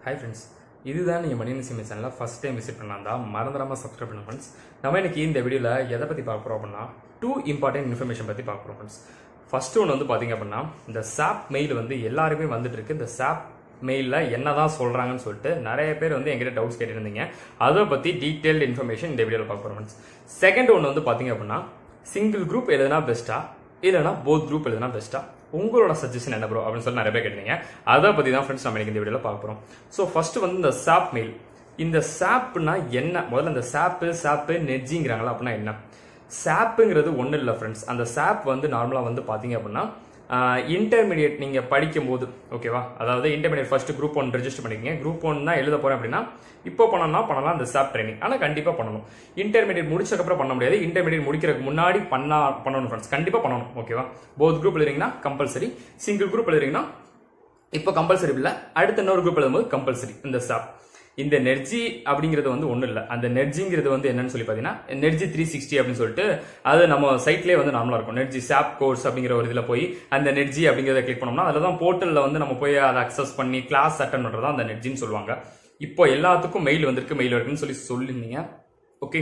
hi friends இதுதான் நீங்கள் மணி சிம்மி சேனலில் ஃபஸ்ட் டைம் விசிட் பண்ணாந்தா மறந்துடாமல் சப்ஸ்கிரைப் பண்ண ஃப்ரெண்ட்ஸ் நம்ம இன்னைக்கு இந்த வீடியோவில் எதை பற்றி பார்க்க போகிறோம் அப்படின்னா டூ இம்பார்ட்டன்ட் இன்ஃபர்மேஷன் பற்றி பார்க்க போகிறோம் ஃப்ரெண்ட்ஸ் ஃபர்ஸ்ட் ஒன்று வந்து பார்த்தீங்க அப்படின்னா இந்த சாப் மெயில் வந்து எல்லாருமே வந்துட்டு இருக்கு இந்த சாப் மெயிலில் என்னதான் சொல்கிறாங்கன்னு சொல்லிட்டு நிறைய பேர் வந்து எங்கிட்ட டவுட்ஸ் கேட்டிருந்தீங்க அதை பற்றி டீட்டெயில்டு இன்ஃபர்மேஷன் இந்த வீடியோவில் பார்க்க போகிறோம் ஃப்ரெண்ட்ஸ் செகண்ட் ஒன்று வந்து பார்த்தீங்க அப்படின்னா சிங்கிள் குரூப் எழுதுனா பெஸ்ட்டா இல்லைனா போத் குரூப் எழுதுனா பெஸ்ட்டா உங்களோட சஜஷன் என்ன ப்ரோ அப்படின்னு சொல்லி நிறைய பேர் கேட்டீங்க அதை பற்றி தான் ஃப்ரெண்ட்ஸ் நம்ம இன்னைக்கு இந்த வீடியோவில் பார்க்க போகிறோம் ஸோ ஃபர்ஸ்ட் வந்து இந்த சாப் மெயில் இந்த சாப்னா என்ன முதல்ல இந்த சாப்பு சாப்பு நெட்ஜிங்கிறாங்களா அப்படின்னா என்ன சாப்புங்கிறது ஒன்றும் இல்லை ஃப்ரெண்ட்ஸ் அந்த சாப் வந்து நார்மலாக வந்து பார்த்தீங்க அப்படின்னா இன்டர்மீடியட் நீங்கள் படிக்கும்போது ஓகேவா அதாவது intermediate first group one register பண்ணிக்கங்க குரூப் ஒன் தான் எழுத போகிறேன் அப்படின்னா இப்போ பண்ணணும்னா பண்ணலாம் அந்த சாப் ட்ரைனிங் ஆனால் கண்டிப்பாக பண்ணணும் இன்டர்மீடியட் முடிச்சக்கப்புறம் பண்ண முடியாது இன்டர்மீடியட் முடிக்கிறதுக்கு முன்னாடி பண்ணா பண்ணணும் ஃப்ரெண்ட்ஸ் கண்டிப்பாக பண்ணணும் ஓகேவா போத் குரூப் எழுதுறீங்கன்னா கம்பல்சரி சிங்கிள் குரூப் எழுதுறீங்கன்னா இப்போ கம்பல்சரி இல்லை அடுத்த இன்னொரு குரூப் எழுதும்போது கம்பல்சரி இந்த சாப் இந்த நெர்ஜி அப்படிங்கிறது வந்து ஒன்றும் இல்லை அந்த நெர்ஜிங்கிறது வந்து என்னன்னு சொல்லி பார்த்தீங்கன்னா நெர்ஜி த்ரீ சிக்ஸ்டி அப்படின்னு சொல்லிட்டு அது நம்ம சைட்லேயே வந்து நார்மலாக இருக்கும் நெர்ஜி சாப் கோர்ஸ் அப்படிங்கிற ஒரு இதில் போய் அந்த நெர்ஜி அப்படிங்கிறத கிளிக் பண்ணோம்னா அதில் தான் போர்ட்டலில் வந்து நம்ம போய் அதை அக்சஸ் பண்ணி கிளாஸ் அட்டன் பண்ணுறது அந்த நெர்ஜின்னு சொல்லுவாங்க இப்போ எல்லாத்துக்கும் மெயில் வந்திருக்கு மெயில் வருதுன்னு சொல்லி சொல்லியிருந்தீங்க ஓகே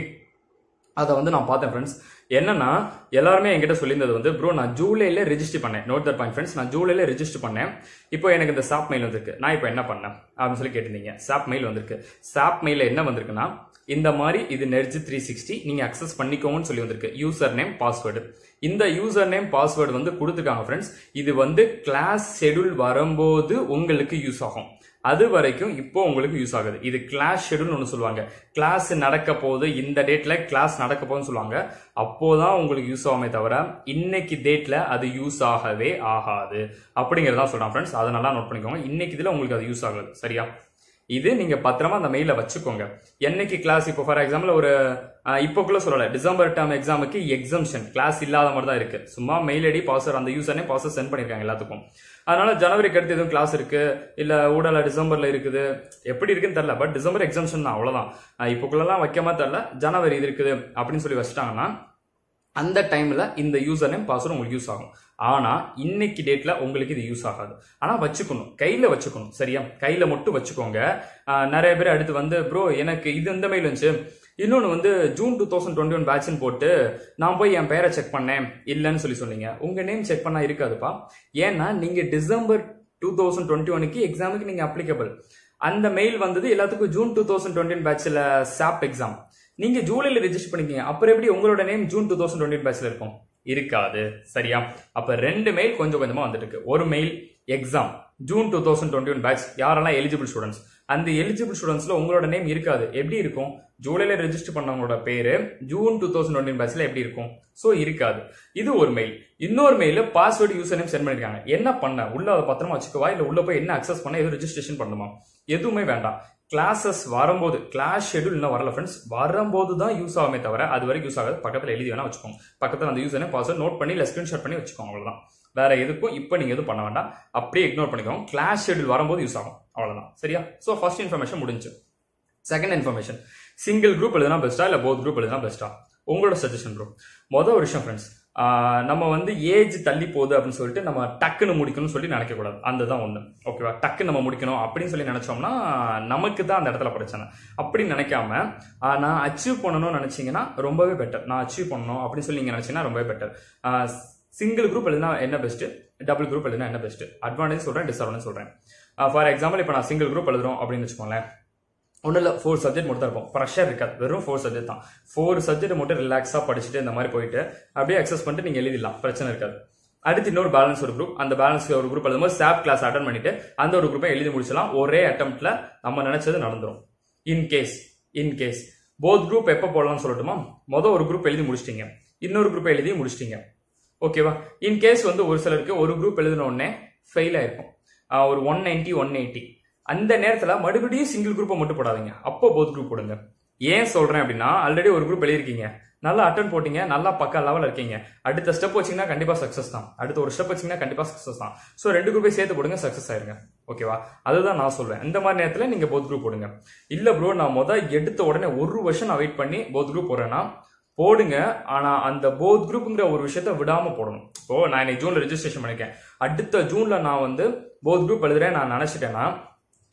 அதை வந்து நான் பார்த்தேன் ஃப்ரெண்ட்ஸ் என்னன்னா எல்லாருமே என்கிட்ட சொல்லியிருந்தது வந்து ப்ரோ நான் ஜூலைல ரெஜிஸ்டர் பண்ணேன் நோட் தட் பாயிண்ட் ஃப்ரெண்ட்ஸ் நான் ஜூலைல ரெஜிஸ்டர் பண்ணேன் இப்போ எனக்கு இந்த சாப் மெயில் வந்திருக்கு நான் இப்போ என்ன பண்ணேன் அப்படின்னு சொல்லி கேட்டிருந்தீங்க சாப் மெயில் வந்திருக்கு சாப் மெயில என்ன வந்திருக்குன்னா இந்த மாதிரி இது நெர்ஜி த்ரீ சிக்ஸ்டி நீங்க அக்சஸ் பண்ணிக்கோங்கன்னு சொல்லி வந்திருக்கு யூசர் நேம் பாஸ்வேர்டு இந்த யூசர் நேம் பாஸ்வேர்டு வந்து கொடுத்துருக்காங்க ஃப்ரெண்ட்ஸ் இது வந்து கிளாஸ் ஷெடியூல் வரும்போது உங்களுக்கு யூஸ் ஆகும் அது வரைக்கும் இப்போ உங்களுக்கு யூஸ் ஆகுது இது கிளாஸ் ஷெடியூல் ஒன்று சொல்லுவாங்க கிளாஸ் நடக்க போகுது இந்த டேட்ல கிளாஸ் நடக்க போகுதுன்னு சொல்லுவாங்க அப்போதான் உங்களுக்கு யூஸ் ஆகுமே தவிர இன்னைக்கு டேட்ல அது யூஸ் ஆகவே ஆகாது அப்படிங்கிறதா சொல்றான் ஃப்ரெண்ட்ஸ் அதை நல்லா நோட் பண்ணிக்கோங்க இன்னைக்கு இதுல உங்களுக்கு அது யூஸ் ஆகுது சரியா இது நீங்க பத்திரமா அந்த மெயில வச்சுக்கோங்க என்னைக்கு கிளாஸ் இப்போ ஃபார் எக்ஸாம்பிள் ஒரு இப்போக்குள்ள சொல்லல டிசம்பர் டேர்ம் எக்ஸாமுக்கு எக்ஸம்ஷன் கிளாஸ் இல்லாத மாதிரி தான் இருக்கு சும்மா மெயில் ஐடி பாஸ்வர் அந்த யூசர்னே பாஸ்வர் சென்ட் பண்ணிருக்காங்க எல்லாத்துக்கும் அதனால ஜனவரிக்கு அடுத்து எதுவும் கிளாஸ் இருக்கு இல்ல ஊடல டிசம்பர்ல இருக்குது எப்படி இருக்குன்னு தெரியல பட் டிசம்பர் எக்ஸாம்ஷன் தான் அவ்வளவுதான் இப்போக்குள்ளலாம் வைக்காம தெரியல ஜனவரி இது இருக்குது அப்படின்னு சொல்லி வச்சிட்டாங்கன்னா அந்த டைம்ல இந்த யூசர் நேம் பாஸ்வேர்டு உங்களுக்கு யூஸ் ஆகும் ஆனா இன்னைக்கு டேட்ல உங்களுக்கு இது யூஸ் ஆகாது ஆனா வச்சுக்கணும் கையில வச்சுக்கணும் சரியா கையில மட்டும் வச்சுக்கோங்க நிறைய பேர் அடுத்து வந்து ப்ரோ எனக்கு இது இந்த மெயில் வந்துச்சு இன்னொன்று வந்து June two thousand twenty one பேட்ச்னு போட்டு நான் போய் என் பேரை செக் பண்ணேன் இல்லைன்னு சொல்லி சொன்னீங்க உங்க நேம் செக் பண்ணா இருக்காதுப்பா ஏன்னா நீங்க டிசம்பர் டூ தௌசண்ட் டுவெண்ட்டி ஒனுக்கு எக்ஸாமுக்கு நீங்க அப்ளிகபிள் அந்த மெயில் வந்தது எல்லாத்துக்கும் June two thousand twenty one பேட்ச்ல சாப் எக்ஸாம் நீங்க ஜூலைல ரெஜிஸ்டர் பண்ணிக்கீங்க அப்புறம் எப்படி உங்களோட name June two thousand twenty பேட்ச்ல இருக்கும் இருக்காது சரியா அப்ப ரெண்டு மெயில் கொஞ்சம் கொஞ்சமா வந்துட்டு இருக்கு ஒரு mail exam June two thousand twenty one batch யாரெல்லாம் எலிஜிபிள் ஸ்டூடெண்ட்ஸ் அந்த எலிஜிபிள் ஸ்டூடெண்ட்ஸ்ல உங்களோட நேம் இருக்காது எப்படி இருக்கும் ஜூலைல ரெஜிஸ்டர் பண்ணவங்களோட பேரு ஜூன் டூ தௌசண்ட் டுவெண்ட்டி பேட்ச்ல எப்படி இருக்கும் ஸோ இருக்காது இது ஒரு மெயில் இன்னொரு mail password user name sent பண்ணிருக்காங்க என்ன பண்ண உள்ள அதை பத்திரமா வச்சுக்கவா இல்ல உள்ள போய் என்ன அக்சஸ் பண்ண எதுவும் ரெஜிஸ்ட்ரேஷன் பண்ணுமா எதுவுமே வேண்டாம் கிளாஸஸ் வரும்போது கிளாஸ் ஷெடியூல் இன்னும் வரல ஃப்ரெண்ட்ஸ் வரும்போது தான் யூஸ் ஆகுமே தவிர அது வரைக்கும் யூஸ் ஆகாது பக்கத்தில் எழுதி வேணா வச்சுக்கோங்க பக்கத்தில் அந்த யூஸ் பாஸ்வேர்ட் நோட் பண்ணி இல்லை ஸ்கிரீன்ஷாட் பண்ணி வச்சுக்கோங்க அவ்வளோதான் வேற எதுக்கும் இப்போ நீங்க எதுவும் பண்ண வேண்டாம் அப்படியே இக்னோர் பண்ணிக்கோங்க கிளாஸ் ஷெடியூல் வரும்போது யூஸ் ஆகும் அவ்வளோதான் சரியா ஸோ ஃபர்ஸ்ட் இன்ஃபர்மேஷன் முடிஞ்சு செகண்ட் இன்ஃபர்மேஷன் சிங்கிள் குரூப் எழுதுனா பெஸ்ட்டா இல்லை போத் குரூப் எழுதுனா பெஸ்ட்டா உங்களோட சஜஷன் ப்ரோ மொதல் ஒரு விஷயம் ஃப்ரெண்ட்ஸ் நம்ம வந்து ஏஜ் தள்ளி போகுது அப்படின்னு சொல்லிட்டு நம்ம டக்குன்னு முடிக்கணும்னு சொல்லி நினைக்கக்கூடாது அந்த தான் ஒன்று ஓகேவா டக்கு நம்ம முடிக்கணும் அப்படின்னு சொல்லி நினைச்சோம்னா நமக்கு தான் அந்த இடத்துல பிரச்சனை அப்படி நினைக்காம நான் அச்சீவ் பண்ணணும்னு நினைச்சீங்கன்னா ரொம்பவே பெட்டர் நான் அச்சீவ் பண்ணணும் அப்படின்னு சொல்லி நீங்கள் நினைச்சீங்கன்னா ரொம்பவே பெட்டர் சிங்கிள் குரூப் எழுதினா என்ன பெஸ்ட் டபுள் குரூப் எழுதினா என்ன பெஸ்ட் அட்வான்டேஜ் சொல்றேன் டிஸ்அட்வான்டேஜ் சொல்றேன் ஃபார் எக்ஸாம்பிள் இப்போ நான் சிங்கிள் குரூப் எழுதுறோம் அப்படின்னு வச்சுக்கோங்களேன் ஒன்றும் இல்லை ஃபோர் சப்ஜெக்ட் மட்டும் தான் இருக்கும் ப்ரெஷர் இருக்காது வெறும் ஃபோர் சப்ஜெக்ட் தான் ஃபோர் சப்ஜெக்ட் மட்டும் ரிலாக்ஸாக படிச்சுட்டு இந்த மாதிரி போயிட்டு அப்படியே அக்சஸ் பண்ணிட்டு நீங்கள் எழுதிடலாம் பிரச்சனை இருக்காது அடுத்து இன்னொரு பேலன்ஸ் ஒரு குரூப் அந்த பேலன்ஸ் ஒரு குரூப் எழுதும்போது சாப் கிளாஸ் அட்டன் பண்ணிட்டு அந்த ஒரு குரூப்பை எழுதி முடிச்சலாம் ஒரே அட்டம்ப்ட்ல நம்ம நினைச்சது நடந்துரும் in case in case both group எப்போ போடலாம்னு சொல்லட்டுமா மொதல் ஒரு குரூப் எழுதி முடிச்சிட்டீங்க இன்னொரு குரூப் எழுதி முடிச்சிட்டீங்க ஓகேவா இன் கேஸ் வந்து ஒரு சிலருக்கு ஒரு குரூப் எழுதின உடனே ஃபெயில் ஆயிருக்கும் ஒரு ஒன் நைன்டி ஒன் எயிட்டி அந்த நேரத்தில் மறுபடியும் சிங்கிள் குரூப்பை மட்டும் போடாதீங்க அப்போ போத் குரூப் போடுங்க ஏன் சொல்றேன் அப்படின்னா ஆல்ரெடி ஒரு குரூப் எழுதிருக்கீங்க நல்லா அட்டன் போட்டீங்க நல்லா பக்கா லெவல் இருக்கீங்க அடுத்த ஸ்டெப் வச்சீங்கன்னா கண்டிப்பா சக்சஸ் தான் அடுத்த ஒரு ஸ்டெப் வச்சீங்கன்னா கண்டிப்பா சக்சஸ் தான் ஸோ ரெண்டு குரூப்பை சேர்த்து போடுங்க சக்சஸ் ஆயிருங்க ஓகேவா அதுதான் நான் சொல்றேன் இந்த மாதிரி நேரத்தில் நீங்க போத் குரூப் போடுங்க இல்ல ப்ரோ நான் மொதல் எடுத்த உடனே ஒரு வருஷம் நான் வெயிட் பண்ணி போத் குரூப் போடுறேன்னா போடுங்க ஆனா அந்த போத் குரூப்ங்கிற ஒரு விஷயத்த விடாம போடணும் இப்போ நான் இன்னைக்கு ஜூன்ல ரெஜிஸ்ட்ரேஷன் பண்ணிருக்கேன் அடுத்த ஜூன்ல நான் வந்து போத் குரூப் எழுதுறேன் நான் நினைச்சிட்டேன்னா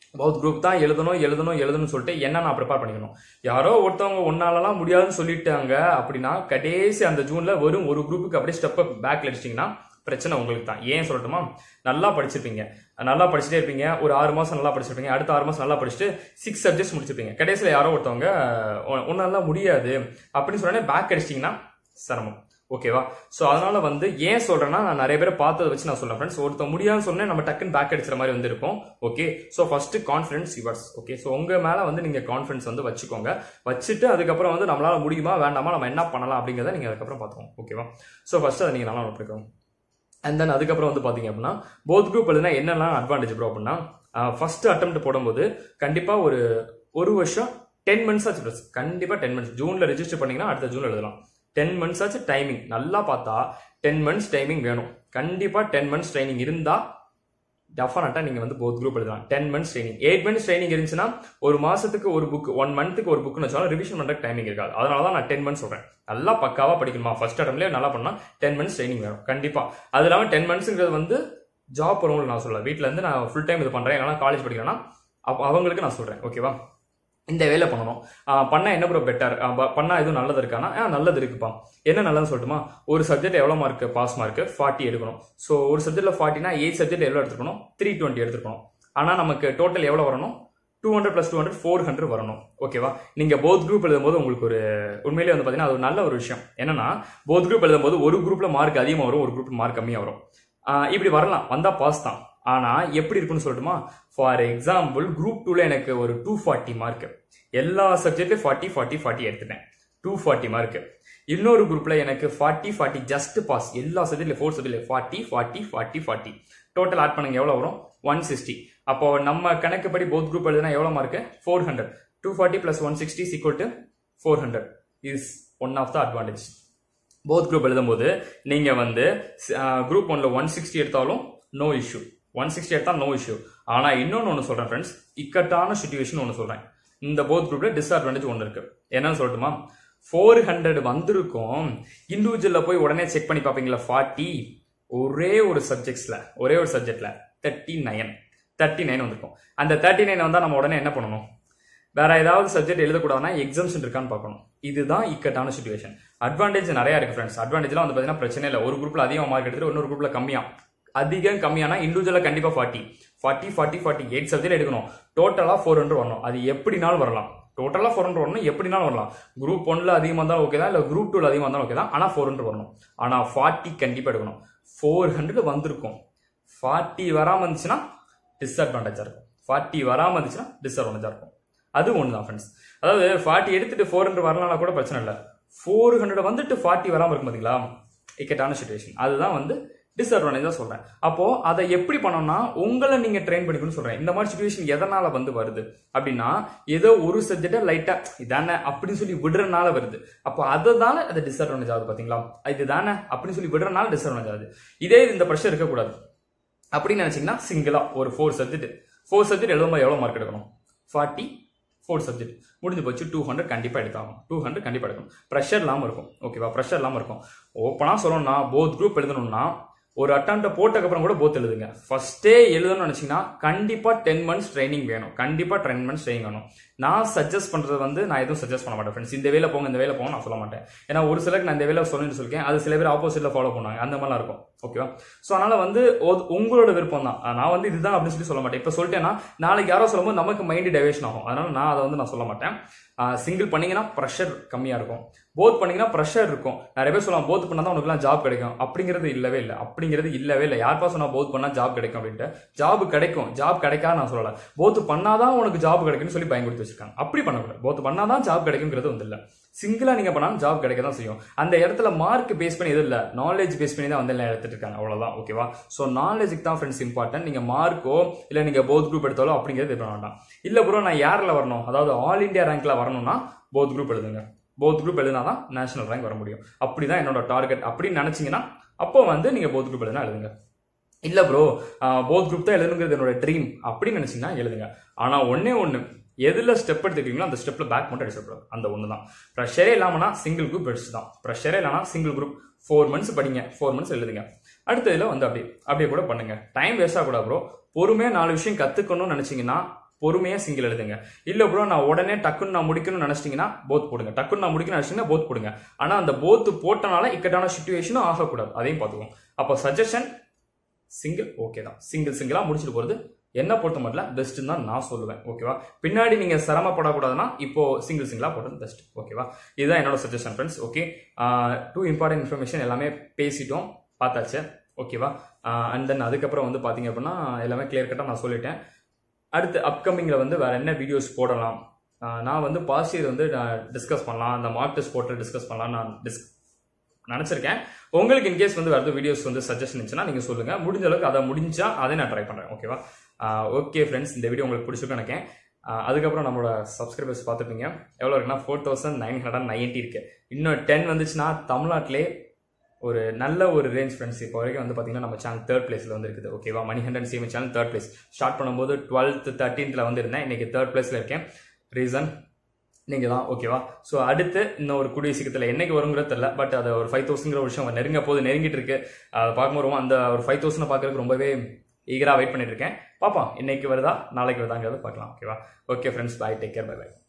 பௌத் குரூப் தான் எழுதணும் எழுதணும் எழுதணும்னு சொல்லிட்டு என்ன நான் ப்ரிப்பேர் பண்ணிக்கணும் யாரோ ஒருத்தவங்க ஒன்னாலலாம் முடியாதுன்னு சொல்லிட்டாங்க அப்படின்னா கடைசி அந்த ஜூன்ல வெறும் ஒரு குரூப்புக்கு அப்படியே ஸ்டெப் பேக்ல அடிச்சிட்டிங்கன்னா பிரச்சனை உங்களுக்கு தான் ஏன் சொல்லட்டுமா நல்லா படிச்சிருப்பீங்க நல்லா படிச்சுட்டே இருப்பீங்க ஒரு ஆறு மாசம் நல்லா படிச்சிருப்பீங்க அடுத்த ஆறு மாசம் நல்லா படிச்சுட்டு சிக்ஸ் சப்ஜெக்ட்ஸ் முடிச்சிருப்பீங்க கடைசியில் யாரோ ஒருத்தவங்க உ- உன்னால முடியாது அப்படின்னு சொன்னே பேக் அடிச்சிட்டிங்கன்னா சிரமம் ஓகேவா ஸோ அதனால வந்து ஏன் சொல்றேன்னா நான் நிறைய பேரை பார்த்ததை வச்சு நான் சொல்றேன் ஃப்ரெண்ட்ஸ் ஒருத்தன் முடியாதுன்னு சொன்னேன் நம்ம டக்குன்னு பேக் அடிச்சிற மாதிரி வந்து இருக்கும் okay so first confidence yours okay so உங்க மேல வந்து நீங்க கான்ஃபிடன்ஸ் வந்து வச்சுக்கோங்க வச்சுட்டு அதுக்கப்புறம் வந்து நம்மளால முடியுமா வேண்டாமா நம்ம என்ன பண்ணலாம் அப்படிங்கிறத நீங்க அதுக்கப்புறம் பார்த்துக்கோங்க ஓகேவா ஸோ ஃபர்ஸ்ட் அதை நீங்க நல்லா நோட் பண்ணிக்கோங்க அண்ட் தென் அதுக்கப்புறம் வந்து பாத்தீங்க அப்படின்னா போத் குரூப் எழுதினா என்னெல்லாம் அட்வான்டேஜ் ப்ரோ அப்படின்னா ஃபர்ஸ்ட் அட்டம் போடும்போது கண்டிப்பா ஒரு ஒரு வருஷம் டென் மந்த்ஸ் ஆச்சு ப்ளஸ் கண்டிப்பா டென் மந்த்ஸ் ஜூன்ல ரெஜிஸ்டர் பண்ணீங்கன்னா அடுத்த ஜூன்ல எழுதலாம் டென் மந்த்ஸ் ஆச்சு டைமிங் நல்லா பார்த்தா டென் மந்த்ஸ் டைமிங் வேணும் கண்டிப்பா டென் மந்த்ஸ் ட்ரைனிங் இருந்தா டெஃபினட்டா நீங்க வந்து போத் குரூப் எழுதலாம் ten months training eight months training இருந்துச்சுன்னா ஒரு மாசத்துக்கு ஒரு புக் ஒன் மந்த்துக்கு ஒரு புக்னு வச்சாலும் ரிவிஷன் பண்ற டைமிங் இருக்காது அதனால தான் நான் டென் மந்த்ஸ் சொல்றேன் நல்லா பக்காவா படிக்கணுமா ஃபர்ஸ்ட் அட்டம்லேயே நல்லா பண்ணா டென் மந்த்ஸ் ட்ரைனிங் வேணும் கண்டிப்பா அது இல்லாம டென் மந்த்ஸ்ங்கிறது வந்து ஜாப் போறவங்களுக்கு நான் சொல்ல வீட்ல இருந்து நான் ஃபுல் டைம் இது பண்றேன் இல்லைனா காலேஜ் படிக்கிறேன்னா அப்ப அவங்களுக்கு நான் சொல்றேன் ஓகேவா இந்த வேலை பண்ணணும் ஆஹ் பண்ணா என்ன ப்ரோ பெட்டர் பண்ணா எதுவும் நல்லது இருக்கானா ஆ நல்லது இருக்குப்பா என்ன நல்லதுன்னு சொல்லட்டுமா ஒரு சப்ஜெக்ட் எவ்வளோ மார்க் பாஸ் மார்க் ஃபார்ட்டி எடுக்கணும் ஸோ ஒரு சப்ஜெக்ட்ல ஃபார்ட்டினா எயிட் சப்ஜெக்ட் எவ்வளோ எடுத்துக்கணும் த்ரீ டுவெண்ட்டி எடுத்துக்கணும் ஆனால் நமக்கு டோட்டல் எவ்வளோ வரணும் two hundred plus two hundred four hundred வரணும் ஓகேவா நீங்க போத் குரூப் எழுதும்போது உங்களுக்கு ஒரு உண்மையிலேயே வந்து பார்த்தீங்கன்னா அது ஒரு நல்ல ஒரு விஷயம் என்னன்னா போத் குரூப் எழுதும்போது ஒரு குரூப்ல மார்க் அதிகமாக வரும் ஒரு குரூப் மார்க் கம்மியாக வரும் ஆஹ் இப்படி வரலாம் வந்தா பாஸ் தான் ஆனா எப்படி இருக்குன்னு சொல்லட்டுமா ஃபார் எக்ஸாம்பிள் குரூப் டூல எனக்கு ஒரு டூ ஃபார்ட்டி மார்க் எல்லா சப்ஜெக்ட்லயும் ஃபார்ட்டி ஃபார்ட்டி ஃபார்ட்டி எடுத்துட்டேன் டூ ஃபார்ட்டி மார்க் இன்னொரு குரூப்ல எனக்கு ஃபார்ட்டி ஃபார்ட்டி ஜஸ்ட் பாஸ் எல்லா சப்ஜெக்ட்ல ஃபோர் சப்ஜெக்ட்ல forty forty forty forty total add பண்ணுங்க எவ்வளவு வரும் ஒன் சிக்ஸ்டி அப்போ நம்ம கணக்குப்படி போத் குரூப் எழுதுனா எவ்வளவு mark four hundred two forty plus one sixty equal to four hundred is one of the advantage both group எழுதும்போது நீங்க வந்து குரூப் ஒன்ல ஒன் சிக்ஸ்டி எடுத்தாலும் நோ இஷ்யூ ஒன் சிக்ஸ்டி எடுத்தா நோ இஷ்யூ ஆனா இன்னொன்னு ஒன்று சொல்றேன் ஃப்ரெண்ட்ஸ் இக்கட்டான சுச்சுவேஷன் ஒன்று சொல்றேன் இந்த போத் குரூப்ல டிஸ்அட்வான்டேஜ் ஒன்று இருக்கு என்னன்னு சொல்லட்டுமா ஃபோர் ஹண்ட்ரட் வந்திருக்கும் இண்டிவிஜுவல்ல போய் உடனே செக் பண்ணி பார்ப்பீங்களா ஃபார்ட்டி ஒரே ஒரு சப்ஜெக்ட்ஸ்ல ஒரே ஒரு சப்ஜெக்ட்ல தேர்ட்டி நைன் தேர்ட்டி நைன் வந்திருக்கும் அந்த தேர்ட்டி நைன் வந்தா நம்ம உடனே என்ன பண்ணணும் வேற ஏதாவது சப்ஜெக்ட் எழுதக்கூடாதுன்னா எக்ஸாம்ஷன் இருக்கான்னு பார்க்கணும் இதுதான் இக்கட்டான சுச்சுவேஷன் அட்வான்டேஜ் நிறைய இருக்கு ஃப்ரெண்ட்ஸ் அட்வான்டேஜ்லாம் வந்து பார்த்தீங்கன்னா பிரச்சனை இல்லை ஒரு குரூப்ல அதிகம் மார்க் எடுத்துட்டு இன்னொரு குரூப்ல கம்மியா அதிகம் கம்மியானா இண்டிவிஜுவலா கண்டிப்பா forty forty forty forty eight subject எடுக்கணும் டோட்டலா ஃபோர் ஹண்ட்ரட் வரணும் அது எப்படினாலும் வரலாம் டோட்டலா ஃபோர் ஹண்ட்ரட் வரணும் எப்படினாலும் வரலாம் குரூப் ஒன்ல அதிகமாக இருந்தாலும் ஓகே தான் இல்லை குரூப் டூல அதிகமாக இருந்தாலும் ஓகே தான் ஆனால் ஃபோர் ஹண்ட்ரட் வரணும் ஆனால் ஃபார்ட்டி கண்டிப்பாக எடுக்கணும் ஃபோர் ஹண்ட்ரட் வந்திருக்கும் ஃபார்ட்டி வராமல் இருந்துச்சுன்னா டிஸ்அட்வான்டேஜாக இருக்கும் ஃபார்ட்டி வராமல் இருந்துச்சுன்னா டிஸ்அட்வான்டேஜாக இருக்கும் அது ஒன்று தான் ஃப்ரெண்ட்ஸ் அதாவது ஃபார்ட்டி எடுத்துட்டு ஃபோர் ஹண்ட்ரட் வரலாம் கூட பிரச்சனை இல்லை ஃபோர் ஹண்ட்ரட் வந்துட்டு ஃபார்ட்டி வராமல் இருக்கும் பார்த்தீங்களா இக்கட்டான சுச்சுவேஷன் அதுதான் வந்து டிஸ்அட்வான்டேஜாக சொல்றேன் அப்போ அதை எப்படி பண்ணணும்னா உங்களை நீங்க ட்ரெயின் பண்ணிக்கணும்னு சொல்றேன் இந்த மாதிரி சுச்சுவேஷன் எதனால வந்து வருது அப்படின்னா ஏதோ ஒரு சப்ஜெக்டை லைட்டா இதானே அப்படின்னு சொல்லி விடுறனால வருது அப்போ அதனால அது டிஸ்அட்வான்டேஜ் ஆகுது பாத்தீங்களா இது தானே அப்படின்னு சொல்லி விடுறனால டிஸ்அட்வான்டேஜ் ஆகுது இதே இந்த ப்ரெஷர் இருக்கக்கூடாது அப்படின்னு நினைச்சீங்கன்னா சிங்கிளா ஒரு ஃபோர் சப்ஜெக்ட் ஃபோர் சப்ஜெக்ட் எழுதும்போது எவ்வளவு மார்க் எடுக்கணும் ஃபார்ட்டி ஃபோர் சப்ஜெக்ட் முடிஞ்சு போச்சு டூ ஹண்ட்ரட் கண்டிப்பாக எடுத்தாகும் டூ ஹண்ட்ரட் கண்டிப்பாக எடுக்கணும் ப்ரெஷர் இல்லாமல் இருக்கும் ஓகேவா ப்ரெஷர் இல்லாமல் இருக்கும் ஓப்பனாக சொல்லணும்னா போத் குரூப் எழுதணும்னா ஒரு அட்டம்ப்ட போட்டக்கப்புறம் கூட போத் எழுதுங்க ஃபர்ஸ்டே எழுதணும்னு நினைச்சீங்கன்னா கண்டிப்பா டென் மந்த்ஸ் ட்ரைனிங் வேணும் கண்டிப்பா டென் மந்த்ஸ் ட்ரைனிங் வேணும் நான் சஜஸ்ட் பண்றது வந்து நான் எதுவும் சஜஸ்ட் பண்ண மாட்டேன் ஃப்ரெண்ட்ஸ் இந்த வேலை போங்க இந்த வேலை போங்க நான் சொல்ல மாட்டேன் ஏன்னா ஒரு சிலருக்கு நான் இந்த வேலை சொல்லுன்னு சொல்லிருக்கேன் அது சில பேர் ஆப்போசிட்ல ஃபாலோ பண்ணுவாங்க அந்த மாதிரிலாம் இருக்கும் ஓகேவா ஸோ அதனால வந்து ஒ- உங்களோட விருப்பம் தான் நான் வந்து இதுதான் அப்படின்னு சொல்லி சொல்ல மாட்டேன் இப்போ சொல்லிட்டேன்னா நாளைக்கு யாரோ சொல்லும்போது நமக்கு மைண்ட் டைவேஷன் ஆகும் அதனால நான் அதை வந்து நான் சொல்ல மாட்டேன் சிங்கிள் பண்ணீங்கன்னா ப்ரெஷர் கம்மியா இருக்கும் போத் பண்ணீங்கன்னா ப்ரெஷர் இருக்கும் நிறைய பேர் சொல்லலாம் போத் பண்ணா தான் உனக்குலாம் ஜாப் கிடைக்கும் அப்படிங்கிறது இல்லவே இல்லை அப்படிங்கிறது இல்லவே இல்லை யார்ப்பா சொன்னா போத் பண்ணா ஜாப் கிடைக்கும் அப்படின்ட்டு ஜாப் கிடைக்கும் ஜாப் கிடைக்காது நான் சொல்லல போத் பண்ணாதான் உனக்கு ஜாப் கிடைக்கும்னு சொல்லி பயன்படுத்தி வச்சிருக்காங்க அப்படி பண்ணக்கூடாது போத் பண்ணாதான் ஜாப் கிடைக்குங்கிறது வந்து இல்லை சிங்கிளா நீங்க பண்ணாலும் ஜாப் கிடைக்க தான் செய்யும் அந்த இடத்துல மார்க் பேஸ் பண்ணி எதுவும் இல்லை நாலேஜ் பேஸ் பண்ணி தான் வந்து எல்லாம் எடுத்துட்டு இருக்காங்க அவ்வளவுதான் ஓகேவா ஸோ நாலேஜுக்கு தான் ஃப்ரெண்ட்ஸ் இம்பார்ட்டன்ட் நீங்க மார்க்கோ இல்லை நீங்க போத் குரூப் எடுத்தாலோ அப்படிங்கிறது இது பண்ண வேண்டாம் இல்ல ப்ரோ நான் யாரில் வரணும் அதாவது ஆல் இந்தியா ரேங்க்ல வரணும்னா போத் குரூப் எழுதுங்க போத் குரூப் எழுதினா தான் நேஷனல் ரேங்க் வர முடியும் அப்படிதான் என்னோட டார்கெட் அப்படின்னு நினைச்சீங்கன்னா அப்போ வந்து நீங்க போத் குரூப் எழுதினா எழுதுங்க இல்ல ப்ரோ போத் குரூப் தான் எழுதணுங்கிறது என்னோட ட்ரீம் அப்படின்னு நினைச்சீங்கன்னா எழுதுங்க ஆனா ஒண்ணே ஒண்ணு எதுல ஸ்டெப் எடுத்துக்கிறீங்களோ அந்த ஸ்டெப்ல பேக் மட்டும் அடிச்சிடக்கூடாது அந்த ஒன்று தான் ப்ரெஷரே இல்லாமனா சிங்கிள் குரூப் பெஸ்ட் தான் ப்ரெஷரே இல்லைனா சிங்கிள் குரூப் ஃபோர் மந்த்ஸ் படிங்க ஃபோர் மந்த்ஸ் எழுதுங்க அடுத்த இதில் வந்து அப்படி அப்படியே கூட பண்ணுங்க டைம் வேஸ்ட் ஆகக்கூடாது ப்ரோ பொறுமையாக நாலு விஷயம் கற்றுக்கணும்னு நினச்சிங்கன்னா பொறுமையாக சிங்கிள் எழுதுங்க இல்லை ப்ரோ நான் உடனே டக்குன்னு நான் முடிக்கணும்னு நினச்சிட்டிங்கன்னா போத் போடுங்க டக்குன்னு நான் முடிக்கணும்னு நினச்சிங்கன்னா போத் போடுங்க ஆனால் அந்த போத்து போட்டனால இக்கட்டான சுச்சுவேஷனும் ஆகக்கூடாது அதையும் பார்த்துக்குவோம் அப்போ சஜஷன் சிங்கிள் ஓகே தான் சிங்கிள் சிங்கிளாக முடிச்சுட்டு போகிறது என்ன பொறுத்த மட்டும் பெஸ்ட்டுன்னு தான் நான் சொல்லுவேன் ஓகேவா பின்னாடி நீங்கள் சிரமப்படக்கூடாதுன்னா இப்போ சிங்கிள் சிங்கிளாக போடுறது பெஸ்ட் ஓகேவா இதுதான் என்னோட suggestion friends okay two important information எல்லாமே பேசிட்டோம் பார்த்தாச்சு ஓகேவா அண்ட் தென் அதுக்கப்புறம் வந்து பார்த்தீங்க அப்படின்னா எல்லாமே கிளியர் கட்டாக நான் சொல்லிட்டேன் அடுத்து அப்கமிங்கில் வந்து வேறு என்ன வீடியோஸ் போடலாம் ஆஹ் நான் வந்து பாசியர் வந்து நான் டிஸ்கஸ் பண்ணலாம் அந்த மார்க் டெஸ்ட் போட்டு டிஸ்கஸ் பண்ணலாம் நான் டிஸ் நினச்சிருக்கேன் உங்களுக்கு இன்கேஸ் வந்து வேறு வீடியோஸ் வந்து சஜஷன் இருந்துச்சுன்னா நீங்கள் சொல்லுங்கள் முடிஞ்ச அளவுக்கு அதை முடிஞ்சா அதை நான் ட்ரை பண்ணுறேன் ஓகேவா ஓகே ஃப்ரெண்ட்ஸ் இந்த வீடியோ உங்களுக்கு பிடிச்சிருக்கும் நினைக்கிறேன் ஆஹ் அதுக்கப்புறம் நம்மளோட சப்ஸ்கிரைபர்ஸ் பார்த்துருப்பீங்க எவ்வளோ இருக்குன்னா four thousand nine hundred ninety இருக்கு இன்னும் டென் வந்துச்சுன்னா தமிழ்நாட்டிலே ஒரு நல்ல ஒரு ரேஞ்ச் ஃப்ரெண்ட்ஸ் இப்போ வரைக்கும் வந்து பார்த்தீங்கன்னா நம்ம சேனல் தேர்ட் பிளேஸில் வந்து இருக்குது ஓகேவா மணி hundred CM channel third place start பண்ணும்போது டுவெல்த் தேர்ட்டீன்த்தில் வந்து இருந்தேன் இன்னைக்கு தேர்ட் பிளேஸில் இருக்கேன் ரீசன் நீங்கள் தான் ஓகேவா ஸோ அடுத்து இன்னும் ஒரு கூடிய சீக்கிரத்தில் என்னைக்கு வருங்கிறது தெரியல பட் அது ஒரு ஃபைவ் தௌசண்ட்ங்கிற ஒரு விஷயம் நெருங்க போது நெருங்கிட்டு இருக்கு அதை பார்க்கும்போது ரொம்ப அந்த ஒரு ஃபைவ் தௌசண்ட் பார்க்கறதுக்கு ரொம்பவே ஈகராக வெயிட் பண்ணிட்டு இருக்கேன் பார்ப்போம் இன்னைக்கு வருதா நாளைக்கு வருதாங்கிறத பார்க்கலாம் ஓகேவா okay friends bye take care bye by